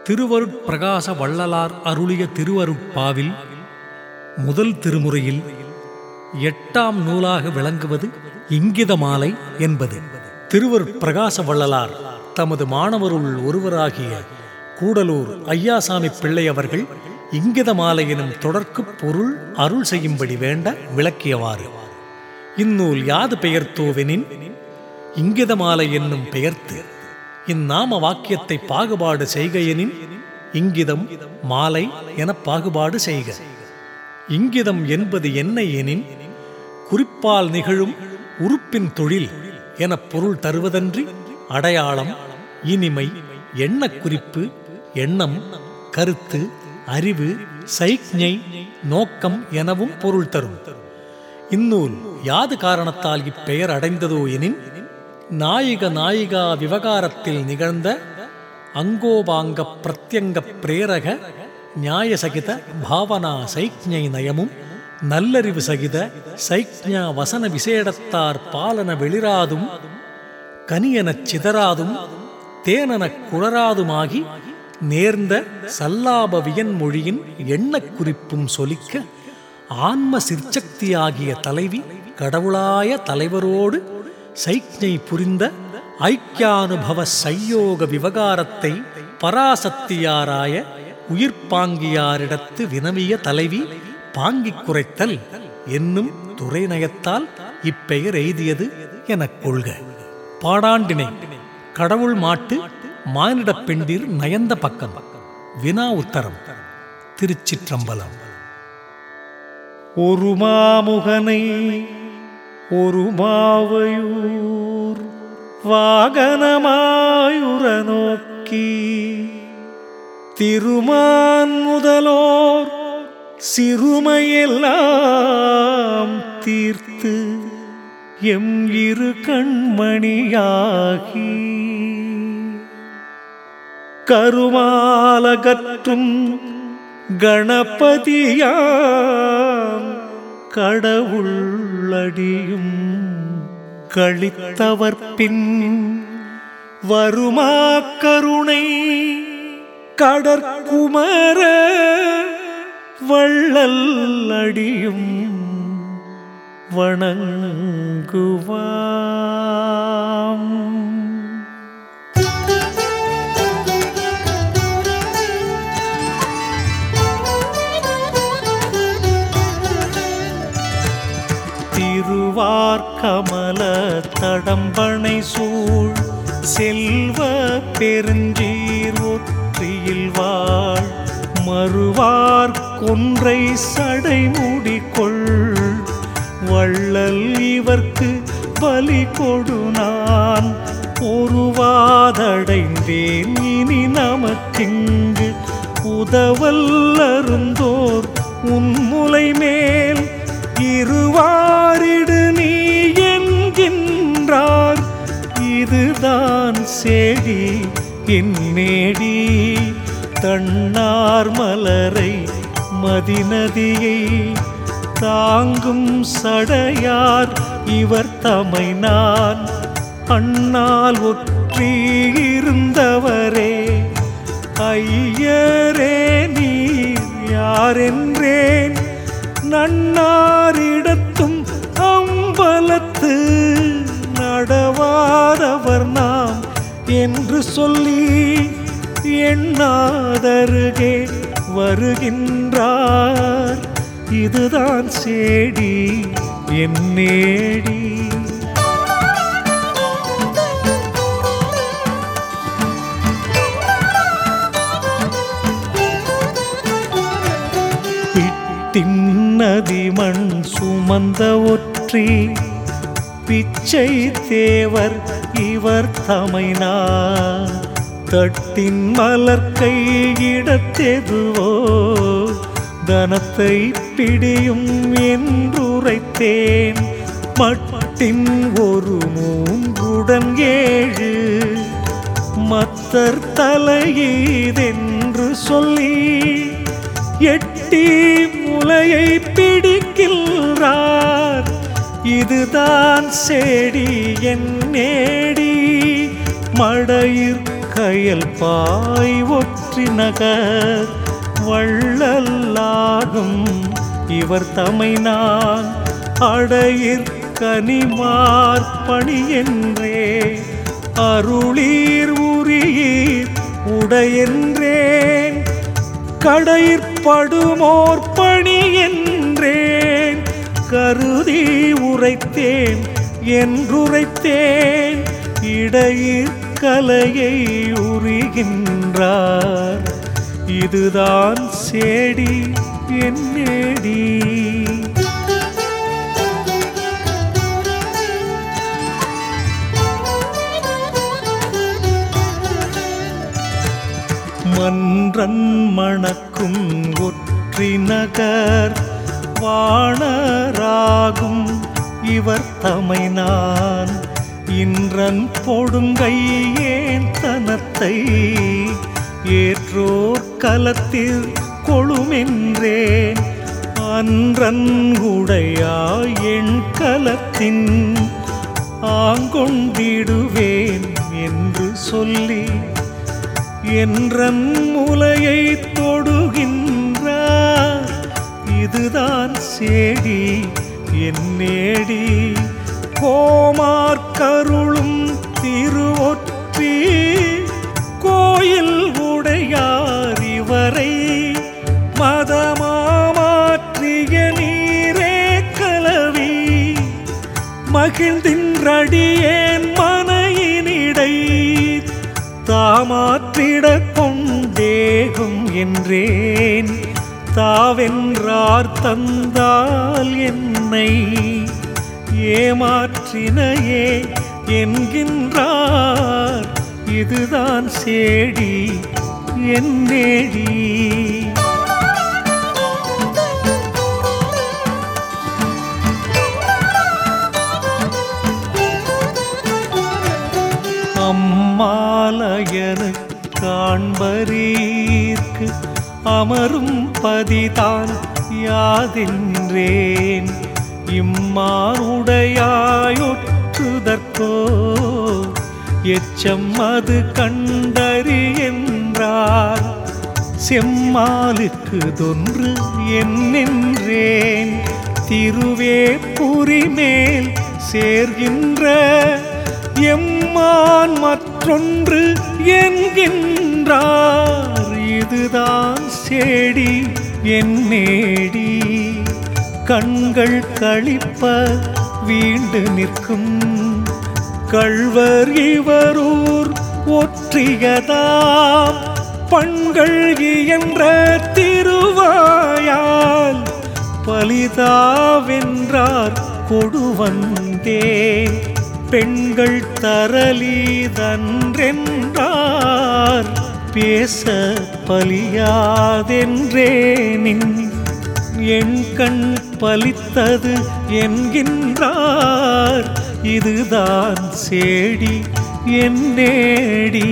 திருவருட்பிரகாச வள்ளலார் அருளிய திருவருட்பாவில் முதல் திருமுறையில் எட்டாம் நூலாக விளங்குவது இங்கித மாலை என்பது திருவருட்பிரகாச வள்ளலார் தமது மாணவருள் ஒருவராகிய கூடலூர் ஐயாசாமி பிள்ளை அவர்கள் இங்கித மாலை எனும் தொடர்க்குப் பொருள் அருள் செய்யும்படி வேண்ட விளக்கியவாறு இந்நூல் யாது பெயர்த்தோவெனின் இங்கித மாலை என்னும் பெயர்த்து இந்நாம வாக்கியத்தை பாகுபாடு செய்கையெனின் இங்கிதம் மாலை என பாகுபாடு செய்க இங்கிதம் என்பது என்ன எனின் குறிப்பால் நிகழும் உறுப்பின் தொழில் எனப் பொருள் தருவதன்றி அடையாளம் இனிமை எண்ணக் குறிப்பு எண்ணம் கருத்து அறிவு சைக்ஞை நோக்கம் எனவும் பொருள் தரும் இந்நூல் யாது காரணத்தால் இப்பெயர் அடைந்ததோ எனின் நாயிக நாயிகா விவகாரத்தில் நிகழ்ந்த அங்கோபாங்க பிரத்யங்க பிரேரக நியாயசகித பாவனா சைக்ஞை நயமும் நல்லறிவு சகித சைக்ஞா வசன விசேடத்தார் பாலன வெளிராதும் கனியனச் சிதறாதும் தேனனக் குளராதுமாகி நேர்ந்த சல்லாப வியன்மொழியின் எண்ணக் குறிப்பும் சொலிக்க ஆன்ம சிற்சக்தியாகிய தலைவி கடவுளாய தலைவரோடு சைக்ஞை புரிந்த ஐக்கியானுபவ சையோக விவகாரத்தை பராசக்தியாராய உயிர்ப்பாங்கியாரிடத்து வினவிய தலைவி பாங்கிக் குறைத்தல் என்னும் துறைநயத்தால் இப்பெயர் எய்தியது எனக் கொள்க பாடாண்டினை கடவுள் மாட்டு மானிடப் பெண்டிர் நயந்த பக்கம் வினா உத்தரம் திருச்சிற்றம்பலம் ஒரு மாமுகனை ஒரு மாவையூர் வாகனமாயுற நோக்கி திருமான் முதலோர் சிறுமையெல்லாம் தீர்த்து எம் இரு கண்மணியாகி கருமாலகற்றும் கணபதியாம் கடவுள்ளடியும் கழித்தவர் பின் வருமா கருணை கடற்குமர வள்ளல் அடியும் வணங்குவாம் திருவார்கமல தடம்பனை சூழ் செல்வ பெருஞ்சீர் ஒற்றியில் வாழ் மறுவார் கொன்றை சடைமுடி கொள் வள்ளல் இவர்க்கு பலி கொடு நான் ஒருவாதடைந்தேன் இனி நமக்கிங்கு உதவல் அருந்தோர் உன்முலை மேல் இருவாரிடு நீ என்கின்றார் இதுதான் சேடி என் நேடி தன்னார் மலரை மதிநதியை தாங்கும் சடையார் இவர் தமை நான் அண்ணால் ஒற்றி இருந்தவரே ஐயரே நீ யாரென்றேன் நன்னாரிடத்தும் அம்பலத்து நடவாதவர் நாம் என்று சொல்லி எண்ணாதருகே வருகின்றார் இதுதான் சேடி என் நேடி பிட்டின்னதி மண் சுமந்த ஒற்றி பிச்சை தேவர் இவர் தமைனா தட்டின் மலர்க்கை இடத்தெதுவோ தனத்தை பிடியும் என்றுரைத்தேன் மட்டின் ஒரு மூன்றுடன் ஏழு மத்தர் தலையீதென்று சொல்லி எட்டி முலையை பிடிக்கின்றார் இதுதான் சேடி என் நேடி மடையிற் கயல் பாய் ஒற்றி நகர் வள்ளல்லாகும் இவர் தமை நான் அடையிற் கனிமார் பணி என்றே அருளீர் உரியீர் உடையென்றேன் கடையிற்படுமோர் பணி என்றேன் கருதி உரைத்தேன் என்றுரைத்தேன் இடையிற் கலையை உரிகின்றார் இதுதான் சேடி என்னேடி மன்றன் மணக்கும் ஒற்றி நகர் வாணராகும் இவர் தமை நான் இன்றன் பொடுங்கை ஏன் தனத்தை ஏற்றோர் கலத்தில் கொழுமென்றேன் அன்றன் உடையாய் என் கலத்தின் ஆங்கொண்டிடுவேன் என்று சொல்லி என்றன் முலையை தொடுகின்றார் இதுதான் சேடி என்னேடி கோமார்கருளும் திருவொற்றி கோயில் உடையார் இவரை மதமாமாற்றிய நீரே கலவி மகிழ்ந்தின்றடியேன் மனையினிடை தாமாற்றிட கொண்டேகும் என்றேன் தாவென்றார் தந்தால் என்னை ஏமாற்றினையே என்கின்றார் இதுதான் சேடி என்னேடி அம்மாலயனு காண்பரீர்க்கு அமரும் பதிதான் யாதென்றேன் இம்மானுடையாயொற்றுதற்கோ எச்சம் அது கண்டறி என்றார் செம்மாலுக்கு தொன்று என்னென்றேன் திருவே புரிமேல் சேர்கின்ற எம்மான் மற்றொன்று என்கின்றார் இதுதான் சேடி என்னேடி கண்கள் கழிப்ப வீண்டு நிற்கும் கள்வர் இவரூர் ஒற்றியதாம் பண்கள் இயன்ற திருவாயால் பலிதாவென்றார் கொடுவந்தே பெண்கள் தரலிதன்றென்றார் பேச பலியாதென்றேனின் என் கண் பலித்தது என்கின்றார் இதுதான் சேடி என்னேடி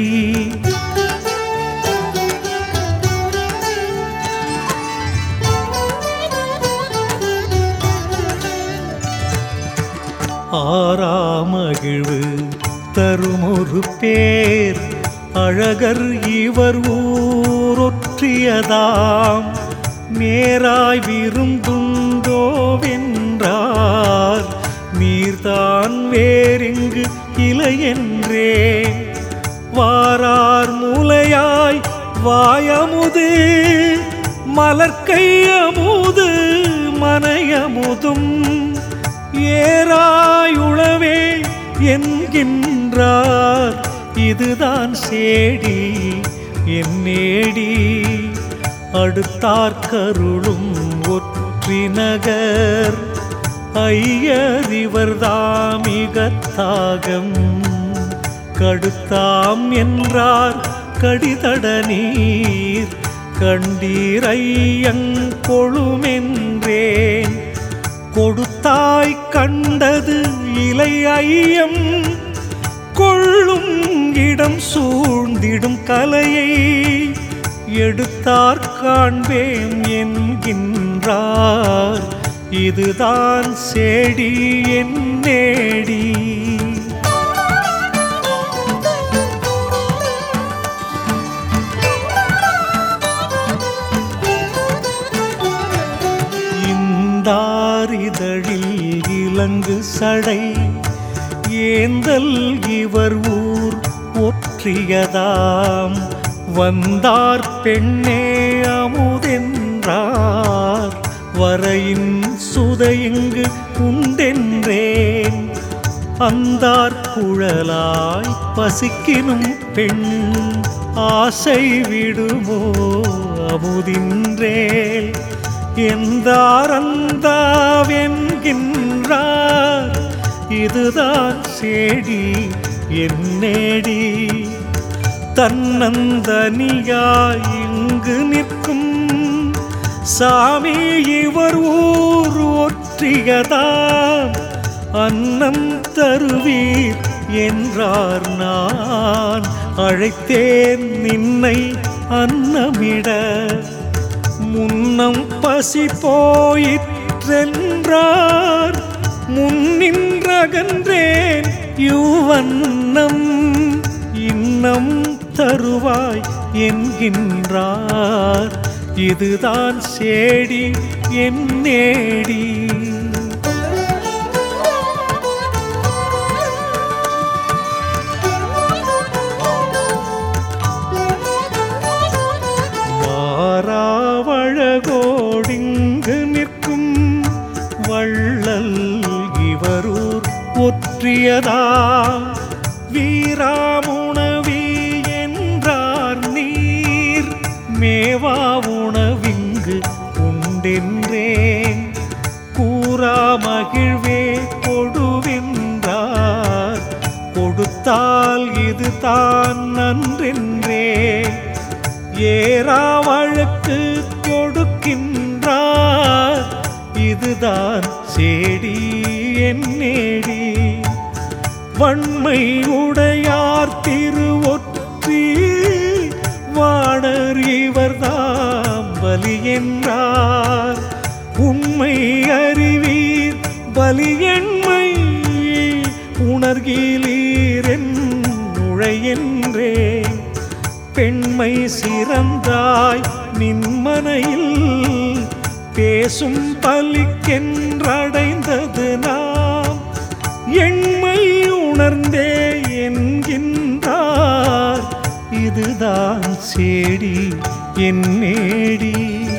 ஆறாமகிழ்வு தருமொரு பேர் அழகர் இவர் ஊரொற்றியதாம் நேராய் விருந்துண்டோவென்றார் நீர்தான் வேறிங்கு இலையென்றேன் வாரார் மூலையாய் வாயமுது மலர்க்கையமுது மனையமுதும் ஏராயுளவே என்கின்றார் இதுதான் சேடி என்னேடி அடுத்தார்கருளும் ஒற்றி நகர் ஐயரிவர்தாமிகத்தாகம் கடுத்தாம் என்றார் கடிதட நீர் கண்டீரையங்கொழுமென்றேன் கொடுத்தாய் கண்டது இலை ஐயம் கொள்ளும் இடம் சூழ்ந்திடும் கலையை எடுத்தார் காண்பேன் என்கின்றார் இதுதான் சேடி என் நேடி விலங்கு சடை ஏந்தல் இவர் ஊர் ஒற்றியதாம் வந்தார் பெண்ணே அமுதென்றார் வரையின் சுதையிங்கு உண்டென்றேன் அந்தார் குழலாய் பசிக்கினும் பெண் ஆசை விடுமோ அமுதின்றேல் எந்தாரந்தாவென்கின்றார் இதுதான் சேடி என்னேடி தன்னந்தனியாய் இங்கு நிற்கும் சாமி இவர் ஊர் ஒற்றியதாம் அன்னம் தருவீர் என்றார் நான் அழைத்தேன் நின்னை அன்னமிட முன்னம் பசி போயிற்றென்றார் முன்னின்றகன்றேன் யுவன்னம் இன்னம் தருவாய் என்கின்றார் இதுதான் சேடி என் நேடி மாறாவழகோடிங்கு நிற்கும் வள்ளல் இவரூர் ஒற்றியதா வீராமுணவி என்றார் நீர் மேவா உணவிங்கு உண்டென்றேன் கூறா மகிழ்வே கொடுவென்றார் கொடுத்தால் இது தான் நன்றென்றே ஏறா வழக்கு கொடுக்கின்றார் இதுதான் சேடி என் நேடி வன்மை உடையார் திருவொற்றி வாடர் இவர்தாம் பலி என்றார் உண்மை அறிவீர் பலியன்மை உணர்கிலீரென் நுழையென்றேன் பெண்மை சிறந்தாய் நின்மனையில் பேசும் பலிக்கென்றடைந்தது நாம் எண்மை உணர்ந்தே என்கின்றார் இதுதான் சேடி என் நேடி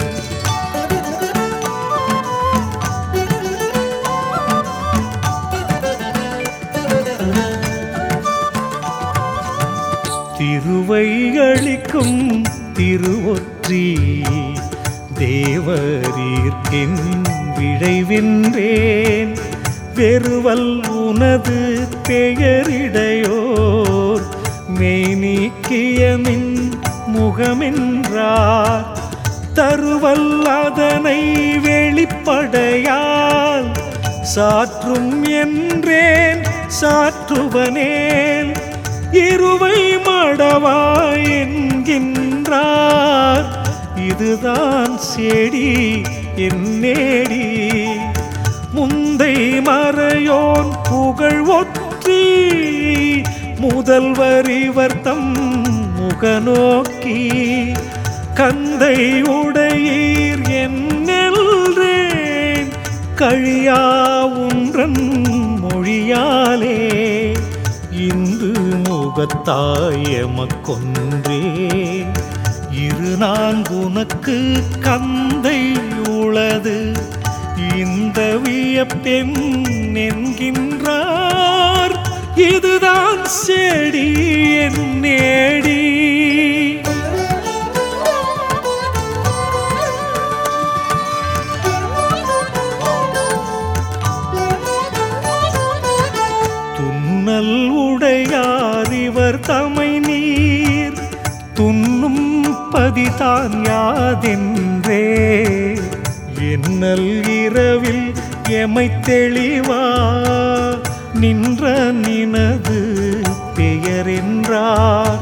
திருவையளிக்கும் திருவொற்றி தேவரீர்க்கின் விழைவின்றேன் வெறுவல் உனது பெயரிடையோர் மெய் நீக்கியமின் முகமென்றார் தருவல் அதனை வெளிப்படையால் சாற்றும் என்றேன் சாற்றுவனேன் இருவை மடவாய் என்கின்றார் இதுதான் செடி என் நேடி முந்தை மறையோன் புகழ் ஒற்றி முதல்வர் இவர் தம் முகநோக்கி கந்தை உடையீர் என்னெல்றேன் கழியா உன்றன் மொழியாலே இந்து முகத்தாயமக்கொன்றே இரு நான்குனக்கு கந்தை உளது இந்த வியப்பெண் என்கின்றார் இதுதான் செடி என் நேடி துன்னல் உடையார் இவர் தமை நீர் துன்னும் பதிதான் யாதென்றே என்னல் இரவில் எமை தெளிவா நின்ற நினது பெயரென்றார்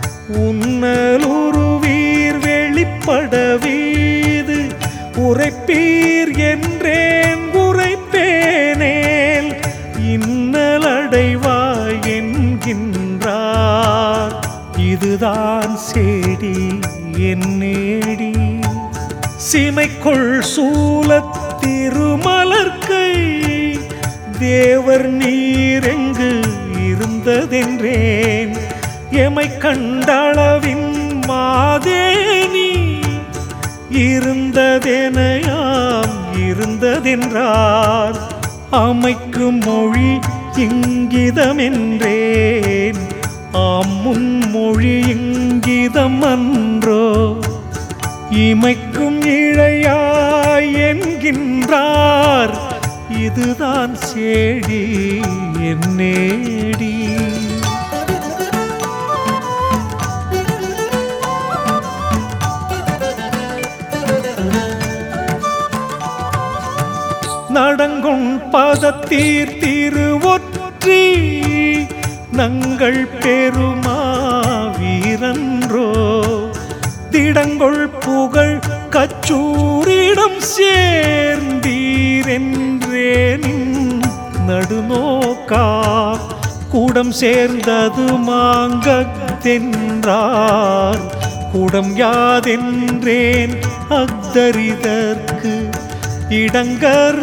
உன்னலுருவீர் வெளிப்பட வீது உரைப்பீர் என்றேன் உரைப்பேனேல் இன்னலடைவாய் என்கின்றார் இதுதான் சேடி என் நேடி சிமைக்குள் சூலத் திருமலர்க்கை தேவர் நீரெங்கு இருந்ததென்றேன் எமை கண்டளவின் மாதேனி இருந்ததெனையாம் இருந்ததென்றார் அமைக்கும் மொழி இங்கிதமென்றேன் ஆம் முன்மொழி இங்கிதம் அன்றோ இமைக்கும் இழையாய் என்கின்றார் இதுதான் சேடி என்னேடி நடங்கொண் பதத்தீர் திருவொற்றி நங்கள் பெருமா வீரன்றோ திடங்கொள் புகழ் கச்சூரிடம் சேர்ந்தீரென்றேனின் நடுநோக்கா கூடம் சேர்ந்தது மாங்கத்தென்றார் கூடம் யாதென்றேன் அக்தரிதற்கு இடங்கர்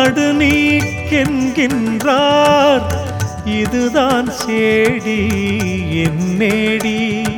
நடுநீக்கென்கின்றார் இதுதான் சேடி என்னேடி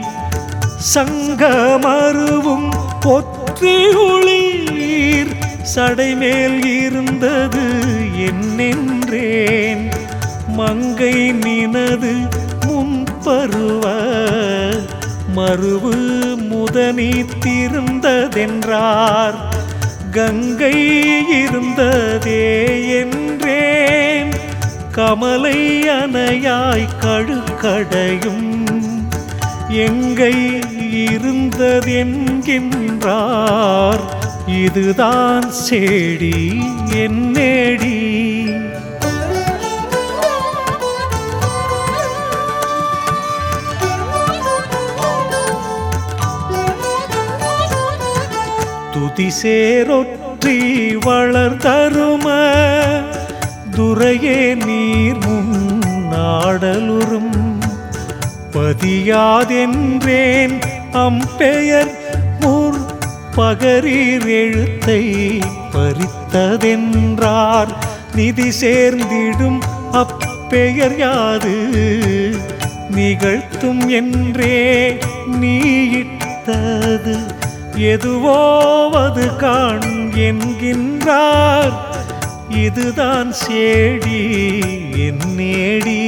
சங்கமருவும் ஒற்றி ஒளிர் சடைமேல் இருந்தது என்னென்றேன் மங்கை நினது முன்பருவ மறுவு முதனி திருந்ததென்றார் கங்கை இருந்ததே என்றேன் கமலை அணையாய் கழுக்கடையும் எங்கை இருந்ததென்கின்றார் இதுதான் சேடி என்னேடி துதி சேரொற்றி வளர்தரும துரையே நீர் முன்னாடலுறும் பதியாதென்றேன் அம்பெயர் முற் பகரீர் எழுத்தை பறித்ததென்றார் நிதி சேர்ந்திடும் அப்பெயர் யாது நிகழ்த்தும் என்றே நீயிட்டது எதுவோவது காண் என்கின்றார் இதுதான் சேடி என்னேடி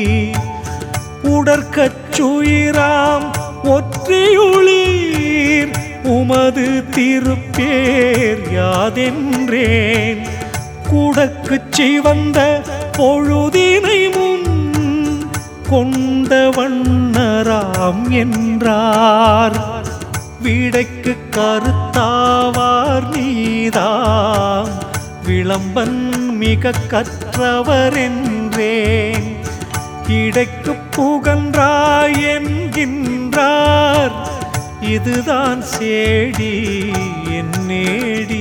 உடற்கச்சுயிராம் ஒற்றியுளீர் உமது திருப்பேர் யாதென்றேன் குடக்குச் சிவந்த பொழுதினை முன் கொண்ட வண்ணராம் என்றார் வீடைக்கு கருத்தாவார் நீதாம் விளம்பன் மிக கற்றவர் என்றேன் இடைக்கு புகன்றாய் என்கின்றார் இதுதான் சேடி என்னேடி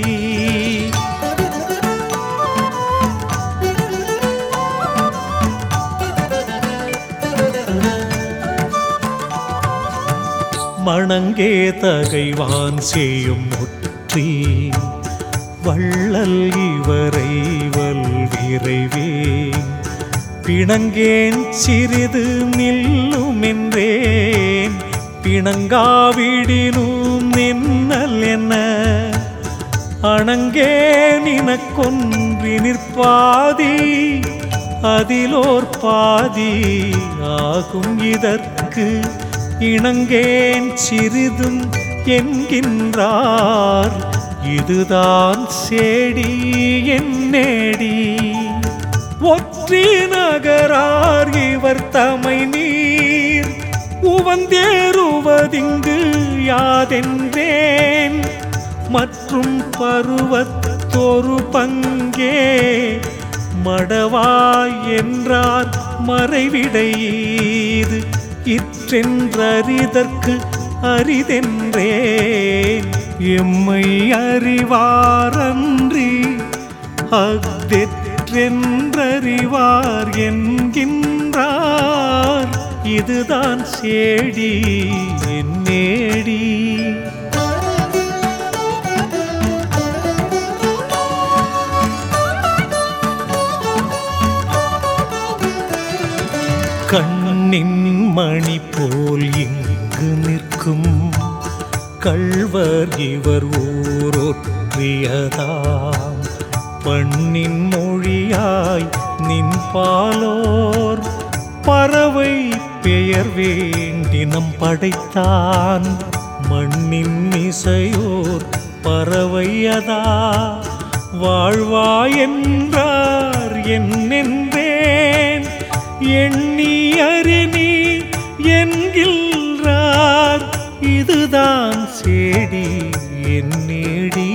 மணங்கே தகைவான் செய்யும் முற்றி வள்ளல் இவரை வல்விரைவே பிணங்கேன் சிறிது நில்லுமென்றேன் பிணங்காவிடினும் நின்னல் என்ன அணங்கே நினக்கொன்றி நிற்பாதி அதிலோர் பாதி ஆகும் இதற்கு இணங்கேன் சிறிதும் என்கின்றார் இதுதான் சேடி என்னேடி ஒற்றி நகரார் இவர் தமை நீர் உவந்தேறுவதிங்கு யாதென்றேன் மற்றும் பருவத்தொரு பங்கே மடவாய் என்றார் மறைவிடையீது இற்றென்றறிதற்கு அரிதென்றேன் எம்மை அறிவாரன்றி அஃதெற்றென்றறிவார் என்கின்றார் இதுதான் சேடி என்னேடி கண்ணின் மணி போல் இங்கு நிற்கும் கள்வர் இவர் ஊரொற்றியதாம் பண்ணின் மொழியாய் நின் பாலோர் பறவை பெயர் வேண்டினம் படைத்தான் மண்ணின் இசையோர் பறவையதா வாழ்வா என்றார் என்னென்றேன் எண்ணி அறினி என்கின்றார் இதுதான் சேடி என் நேடி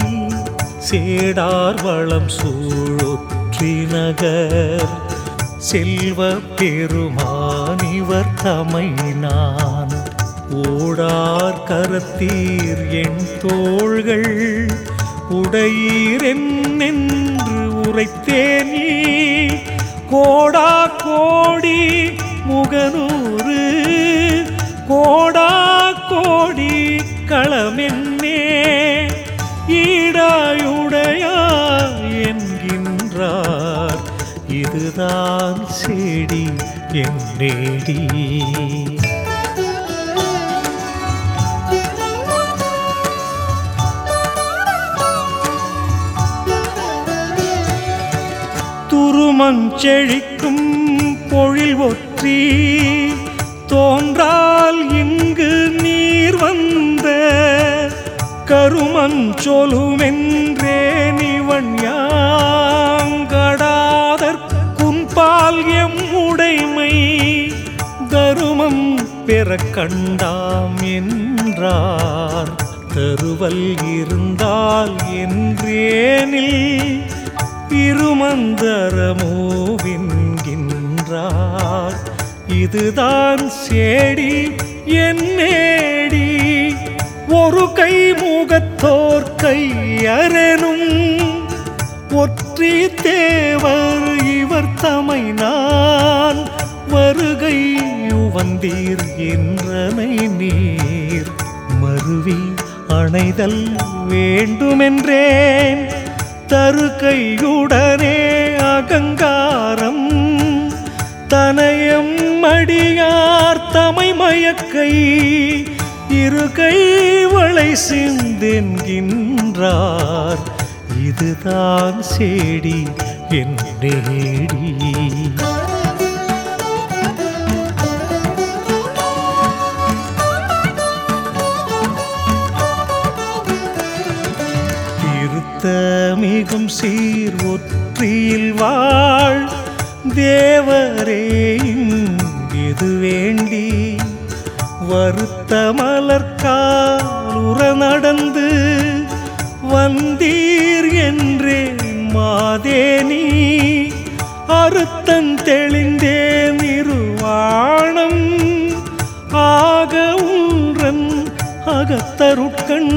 சேடார் வளம் சூழொற்றி நகர் செல்வ பெருமானிவர் தமை நான் ஓடார் கரத்தீர் என் தோள்கள் உடையீர் என்று உரைத்தேனி கோடா கோடி முகநூறு கோடா கோடி களமென்னே ஈடாயுடையா என்கின்றார் இதுதான் செடி என் நேடி துருமஞ்செழிக்கும் பொழில் ஒற்றி தோன்றால் இங்கு நீர் வந்த கருமஞ்சொலுமென்றே நிவன் யாங்கடாதற் குன்பால் எம் உடைமை தருமம் பெற கண்டாம் என்றார் தருவல் இருந்தால் என்றேனில் இருமந்தரமோவென்கின்றார் இதுதான் சேடி என் நேடி ஒரு கை முகத்தோர் கையரெனும் ஒற்றி தேவர் இவர் தமை நான் வருகை உவந்தீர் என்றனை நீர் மருவி அணைதல் வேண்டுமென்றேன் தருகையுடனே அகங்காரம் தனயம் மடியார் தமை மயக்கை இருகை வளை சிந்தென்கின்றார் இதுதான் சேடி என் நேடி திருத்த மிகும் சீர் ஒற்றியில் வாழ் தேவரே இது வேண்டி வருத்த மலர்கால் உற நடந்து வந்தீர் என்றே மாதேனி அறுத்தன் தெளிந்தே நிருவாணம் ஆக உன்றன் அகத்தருட்கண்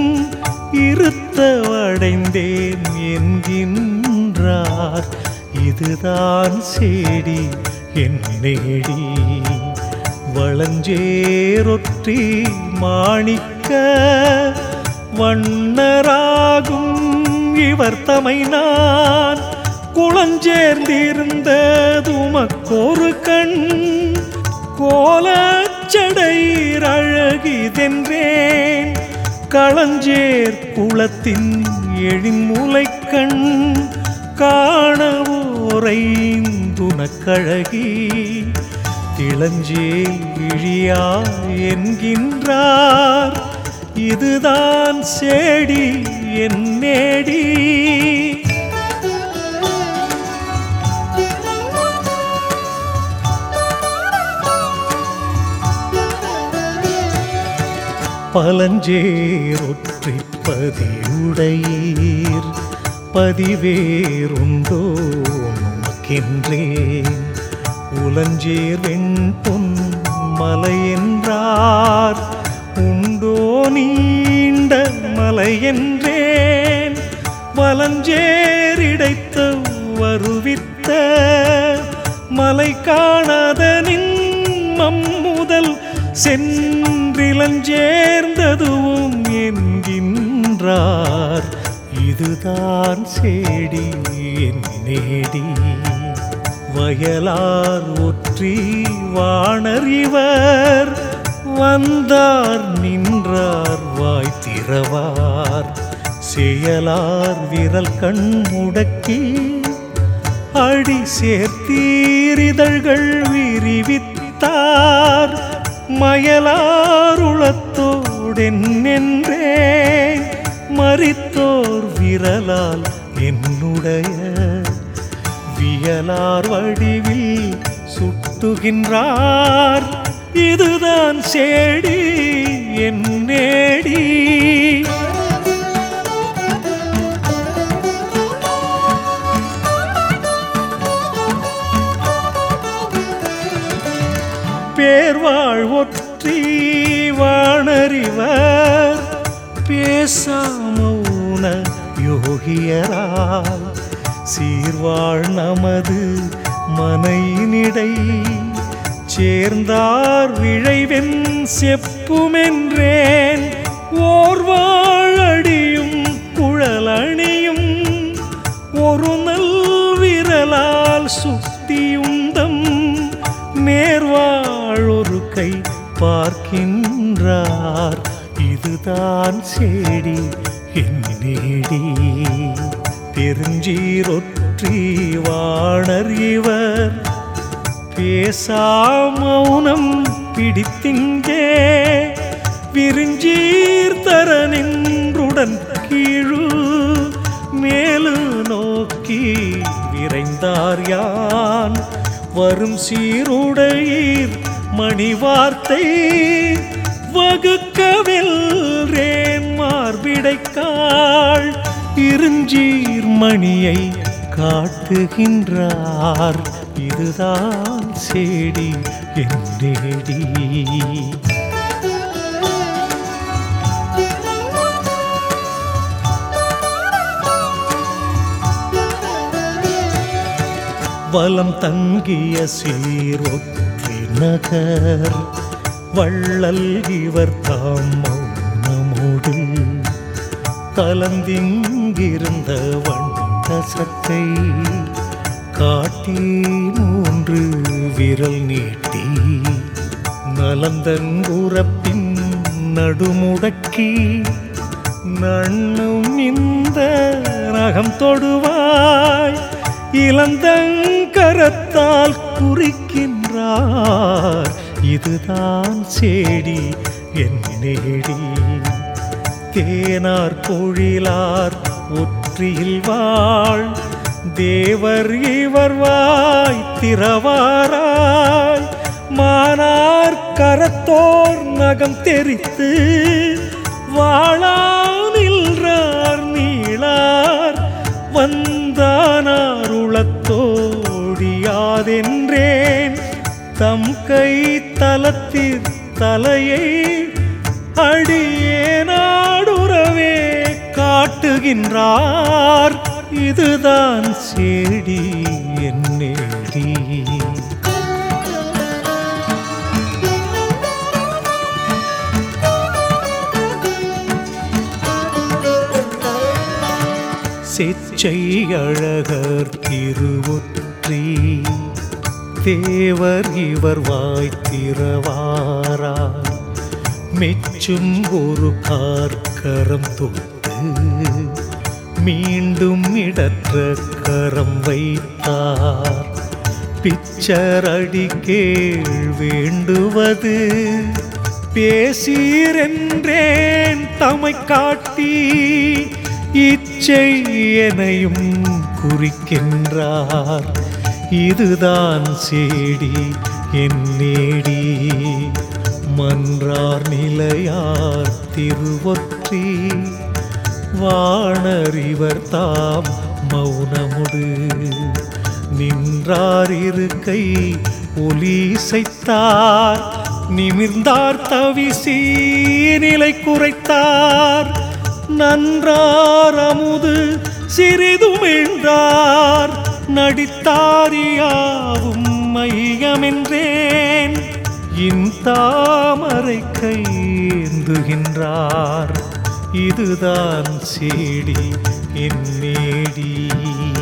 இருத்தவடைந்தேன் என்கின்றார் இதுதான் சேடி என் நேடி வளஞ்சேரொற்றி மாணிக்க வண்ணராகும் இவர் தமை நான் குளஞ்சேர்ந்திருந்த துமக்கொரு கண் கோலச்சடைர் அழகிதென்றேன் களஞ்சேர் குளத்தின் எழின்முலைக்கண் காணவோரைந்துனக்கழகி இளஞ்சேல் இழியா என்கின்றார் இதுதான் சேடி என் நேடி பலஞ்சேரொற்றி பதியுடையீர் பதிவேறுண்டோ நமக்கென்றேன் உலஞ்சேர் வெண்பொன் மலை என்றார் உண்டோ நீண்ட மலை என்றேன் வலஞ்சேரிடைத்த வருவித்த மலை காணாத நின்மம் முதல் சென்றிலஞ்சேர்ந்ததுவும் என்கின்றார் இதுதான் சேடி என் நேடி வயலார் ஒற்றி வாணர் இவர் வந்தார் நின்றார் வாய் திறவார் செயலார் விரல் கண் முடக்கி அடி சேர்த்தீரிதழ்கள் விரிவித்தார் மயலாருளத்தோடென்னென்றே மறித்தோர் விரலால் என்னுடைய வியலார் வடிவில் சுட்டுகின்றார் இதுதான் சேடி என் நேடி பேர்வாழ் ஒற்றி வாணறிவர் பேசாமௌன யோகியரால் சீர்வாழ் நமது மனையினிடை சேர்ந்தார் விழைவென் செப்புமென்றேன் ஓர்வாழடியும் குழலணியும் ஒரு நல் விரலால் சுத்தியுந்தம் நேர்வாழொரு கை பார்க்கின்றார் இதுதான் சேடி என் நேடி பெருஞ்சீரொற்றி வாணர் இவர் பேசாமௌனம் பிடித்திங்கே விருஞ்சீர் தர நின்றுடன் கீழு மேலு நோக்கி விரைந்தார் யான் வரும் சீருடையீர் மணி வார்த்தை வகுக்கவெல்றேன் மார்பிடைக்காள் இருஞ்சீர் மணியை காட்டுகின்றார் இதுதான் சேடி என் நேடி வலம் தங்கிய சீரொற்றி நகர் வள்ளல் இவர் தாம் மௌனமோடு கலந்திங்கிருந்த வண்ட சட்டை காட்டி மூன்று விரல் நீட்டி நலந்தங்குறப்பின் நடுமுடக்கி நண்ணும் இந்த நகம் தொடுவாய் இளந்தங்கரத்தால் குறிக்கின்றார் இதுதான் சேடி என் நேடி தேனார் பொழிலார் ஒற்றியில் வாழ் தேவர் இவர் வாய் திறவாராய் மானார் கரத்தோர் நகம் தெரித்து வாழா நின்றார் நீளார் வந்தானார் உளத்தோடியாதென்றேன் தம் கை தலத்திற் தலையை அடியேனாடுறவே காட்டுகின்றார் இதுதான் சேடி என் நேடி செச்சை அழகர் திருவொற்றி தேவர் இவர் வாய் திறவாரா மெச்சும் ஒரு கார்க்கரம் தொட்டு மீண்டும் இடற்ற கரம் வைத்தார் பிச்சரடி கேள் வேண்டுவது பேசீரென்றேன் தமை காட்டி இச்சை எனையும் குறிக்கின்றார் இதுதான் சேடி என் நேடி மன்றார் நிலையார் திருவொற்றி வாணர் இவர் தாம் மௌனமுடு நின்றார் இருக்கை ஒலி செய்தார் நிமிர்ந்தார் தவிசி நிலை குறைத்தார் நன்றார் அமுது சிறிதுமிழ்ந்தார் நடித்தாரியாவும் மையமென்றேன் இன்தாமரை கைந்துகின்றார் இதுதான் சேடி என் நேடி